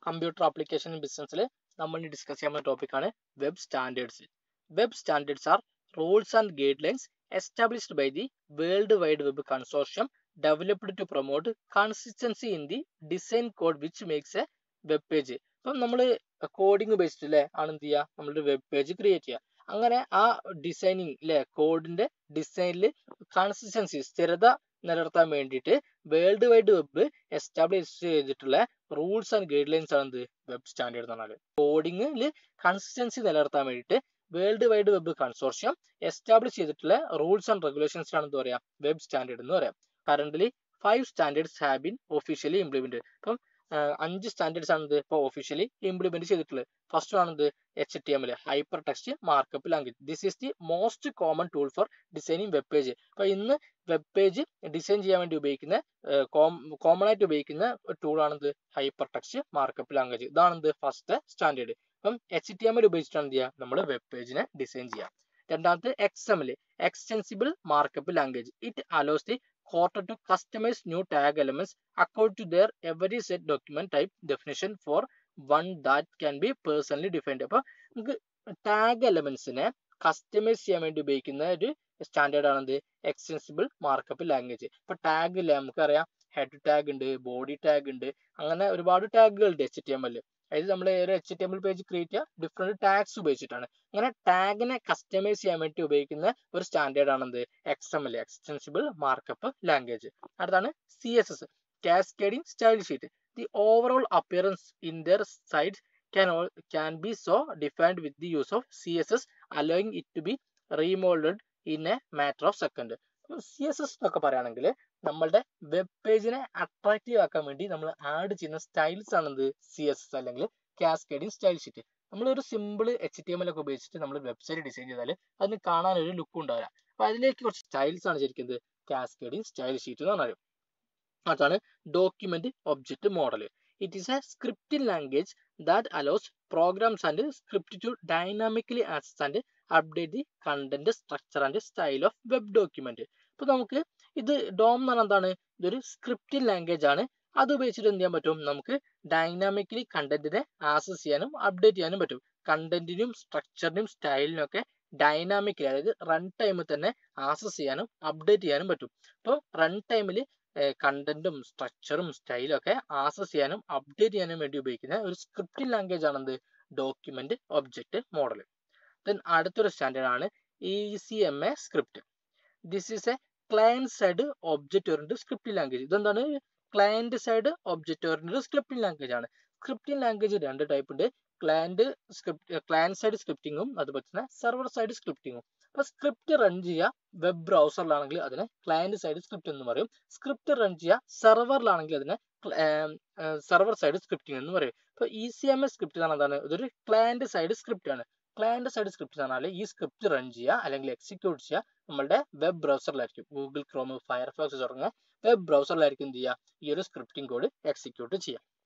computer application ബിസിനസ്സിൽ നമ്മൾ discuss ചെയ്യാൻ പറ്റുന്ന ടോപ്പിക്കാണ് web standards web standards are rules and guidelines established by the world wide web consortium developed to promote consistency in the design code which makes a web page ഇപ്പം നമ്മൾ coding ഉപയോഗിച്ചിട്ട് അല്ലേ ആണ് എന്ത് ചെയ്യുക നമ്മളൊരു വെബ് പേജ് ക്രിയേറ്റ് ചെയ്യുക അങ്ങനെ ആ ഡിസൈനിങ് അല്ലെ കോഡിന്റെ ഡിസൈനിൽ കൺസിസ്റ്റൻസി സ്ഥിരത നിലനിർത്താൻ വേണ്ടിയിട്ട് വേൾഡ് വൈഡ് വെബ് എസ്റ്റാബ്ലിഷ് ചെയ്തിട്ടുള്ള റൂൾസ് ആൻഡ് ഗൈഡ് ലൈൻസ് ആണ് എന്ത് വെബ് സ്റ്റാൻഡേർഡ് എന്ന് പറഞ്ഞാൽ കോഡിങ്ങിൽ കൺസിസ്റ്റൻസി നിലനിർത്താൻ വേണ്ടിയിട്ട് world wide web consortium establish ചെയ്തിട്ടുള്ള റൂൾസ് ആൻഡ് റെഗുലേഷൻസ് ആണ് എന്ത് പറയാം വെബ് സ്റ്റാൻഡേർഡ് എന്ന് പറയാം currently five standards have been officially implement ഇപ്പം അഞ്ച് സ്റ്റാൻഡേർഡ്സ് ആണ് ഇത് ഇപ്പോൾ ഒഫീഷ്യലി ഇംപ്ലിമെന്റ് ചെയ്തിട്ടുള്ളത് ഫസ്റ്റ് ആണെന്ത് H T M L hypertext markup language this is the most common tool for designing web page അപ്പൊ ഇന്ന് വെബ് പേജ് ഡിസൈൻ ചെയ്യാൻ വേണ്ടി ഉപയോഗിക്കുന്ന കോമൺ ആയിട്ട് ഉപയോഗിക്കുന്ന ടൂൾ ആണെന്ത് ഹൈപ്പർ ടെക്സ്റ്റ് മാർക്കപ്പ് ലാംഗ്വേജ് ഇതാണെന്ത് ഫസ്റ്റ് സ്റ്റാൻഡേർഡ് അപ്പം എച്ച് ടി എം എൽ ഉപയോഗിച്ചിട്ടാണ് എന്ത് ചെയ്യുക നമ്മൾ വെബ് പേജിനെ ഡിസൈൻ ചെയ്യുക രണ്ടാമത്തെ X M L extensible markup language it allows the quarter to customize new tag elements according to their every set document type definition for one that can be personally defined അപ്പോൾ നമുക്ക് tag എലമെന്റ്സിനെ customise ചെയ്യാൻ വേണ്ടി ഉപയോഗിക്കുന്ന ഒരു standard ആണെന്ത് extensible markup language ഇപ്പൊ tag ഇല്ലേ നമുക്കറിയാം ഹെഡ് ടാഗ് ഉണ്ട് ബോഡി ടാഗ് ഉണ്ട് അങ്ങനെ ഒരുപാട് ടാഗുകൾ ഉണ്ട് എച്ച് ടി എം എൽ അതായത് നമ്മൾ ഒരു H T M L page create ചെയ്യുക ഡിഫറെന്റ് ടാഗ്സ് ഉപയോഗിച്ചിട്ടാണ് അങ്ങനെ ടാഗിനെ കസ്റ്റമൈസ് ചെയ്യാൻ വേണ്ടി ഉപയോഗിക്കുന്ന ഒരു സ്റ്റാൻഡേർഡ് ആണെന്ത് X M L extensible markup language അടുത്താണ് C S S cascading style sheet the overall appearance in their sides can all can be so defined with the use of css allowing it to be remolded in a matter of second C S S എന്നൊക്കെ പറയുകയാണെങ്കിൽ നമ്മളുടെ web പേജിനെ attractive ആക്കാൻ വേണ്ടി നമ്മൾ add ചെയ്യുന്ന styles ആണെന്ത് C S S അല്ലെങ്കിൽ cascading style sheet നമ്മൾ ഒരു simple H T M L ഒക്കെ ഉപയോഗിച്ചിട്ട് നമ്മൾ വെബ്സൈറ്റ് ഡിസൈൻ ചെയ്താൽ അതിന് കാണാൻ ഒരു ലുക്ക് ഉണ്ടാവില്ല അപ്പൊ അതിലേക്ക് കുറച്ച് സ്റ്റൈൽസ് ആണ് ശരിക്കും കാസ്കേഡിങ് സ്റ്റൈൽ ഷീറ്റ് എന്ന് പറഞ്ഞാൽ അതാണ് document object model it is a scripting language that allows programs and script to dynamically access and update the content structure and style of web document ഇപ്പൊ നമുക്ക് ഇത് ഡോം എന്ന് പറഞ്ഞാൽ എന്താണ് ഇതൊരു സ്ക്രിപ്റ്റിംഗ് ലാംഗ്വേജ് ആണ് അത് ഉപയോഗിച്ചിട്ട് എന്ത് ചെയ്യാൻ പറ്റും നമുക്ക് ഡൈനാമിക്കലി കണ്ടന്റിനെ ആക്സസ് ചെയ്യാനും അപ്ഡേറ്റ് ചെയ്യാനും പറ്റും കണ്ടന്റിനും സ്ട്രക്ചറിനും സ്റ്റൈലിനും ഒക്കെ ഡൈനാമിക്കലി അതായത് റൺ ടൈമിൽ തന്നെ ആക്സസ് ചെയ്യാനും അപ്ഡേറ്റ് ചെയ്യാനും പറ്റും അപ്പോൾ റൺ ടൈമിൽ കണ്ടന്റും സ്ട്രക്ചറും സ്റ്റൈലും ഒക്കെ ആക്സസ് ചെയ്യാനും അപ്ഡേറ്റ് ചെയ്യാനും വേണ്ടി ഉപയോഗിക്കുന്ന ഒരു സ്ക്രിപ്റ്റിംഗ് ലാംഗ്വേജ് ആണ് എന്ത് ഡോക്യുമെന്റ് ഒബ്ജക്റ്റ് മോഡൽ ദെൻ അടുത്തൊരു സ്റ്റാൻഡേർഡ് ആണ് E C M A script this is a client side object oriented scripting language ഇതെന്താണ് client side object oriented scripting language ആണ് സ്ക്രിപ്റ്റിംഗ് ലാംഗ്വേജ് രണ്ട് ടൈപ്പ് ഉണ്ട് ക്ലയന്റ് സ്ക്രിപ്റ്റ് ക്ലയന്റ് സൈഡ് സ്ക്രിപ്റ്റിംഗും അതുപോലെ തന്നെ server side സ്ക്രിപ്റ്റിംഗും അപ്പൊ സ്ക്രിപ്റ്റ് റൺ ചെയ്യുക വെബ് ബ്രൗസറിലാണെങ്കിൽ അതിനെ ക്ലയന്റ് സൈഡ് സ്ക്രിപ്റ്റ് എന്ന് പറയും സ്ക്രിപ്റ്റ് റൺ ചെയ്യുക സെർവറിലാണെങ്കിൽ അതിനെ സെർവർ സൈഡ് സ്ക്രിപ്റ്റിംഗ് എന്ന് പറയും ഇപ്പൊ E C M S script എന്ന് എന്താണ് ഇതൊരു ക്ലയന്റ് സൈഡ് സ്ക്രിപ്റ്റ് ആണ് ക്ലയന്റ് സൈഡ് സ്ക്രിപ്റ്റ് എന്ന് പറഞ്ഞാൽ ഈ സ്ക്രിപ്റ്റ് റൺ ചെയ്യുക അല്ലെങ്കിൽ എക്സിക്യൂട്ട് ചെയ്യുക നമ്മളുടെ വെബ് ബ്രൗസറിലായിരിക്കും ഗൂഗിൾ ക്രോം ഫയർഫോക്സ് തുടങ്ങിയ വെബ് ബ്രൗസറിലായിരിക്കും എന്ത് ചെയ്യുക ഈ ഒരു സ്ക്രിപ്റ്റിംഗ് കോഡ് എക്സിക്യൂട്ട് ചെയ്യുക